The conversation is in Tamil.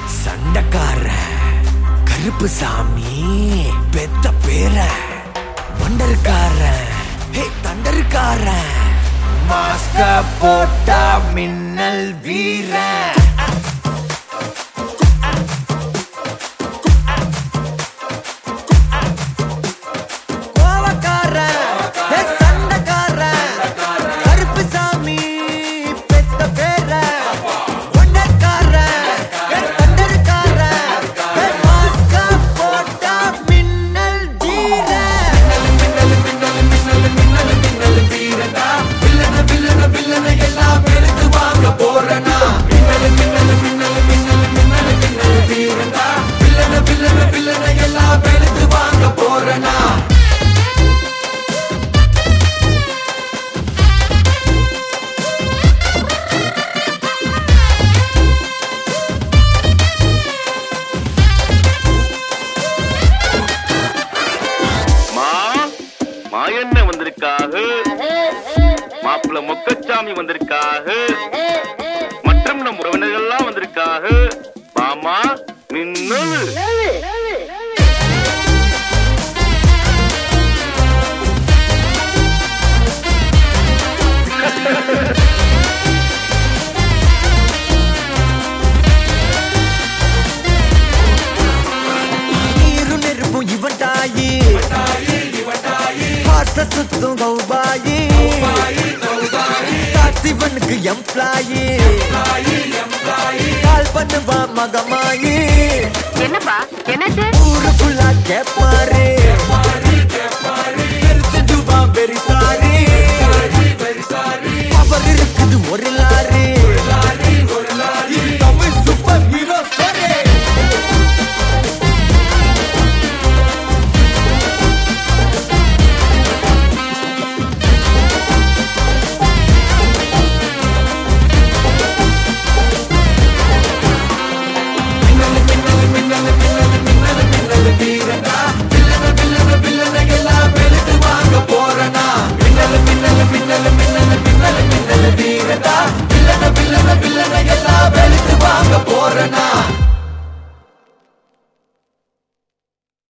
சண்டக்கார கருப்பு சாமி பெத்த பேர வண்டருக்கார ஹே தண்டருக்கார மாஸ்க போட்டா மின்னல் வீரன் கோவக்காரன், ஹே சண்டைக்காரன், கருப்பு சாமி பெத்த பேரன். ஒண்டக்காரன், ஹே தண்டருக்காரன், ஹே மாஸ்க போட்டா மின்னல் வீரன். மா மாயண்ண வந்திருக்காக மாப்பிள்ள மொக்கச்சாமி வந்திருக்காக மற்றும் நம் உறவினர்கள்லாம் வந்திருக்காக மாமா மின்னல் நீரும் நெருப்பும் இவன் தாயி பாச சுத்தும் கௌபாயி காத்திவனுக்கு எம்ப்ளாயி கால் பண்ணுவா மகமாயி என்னப்பா என்னது ஊரு ஃபுல்லா கேப்பாரு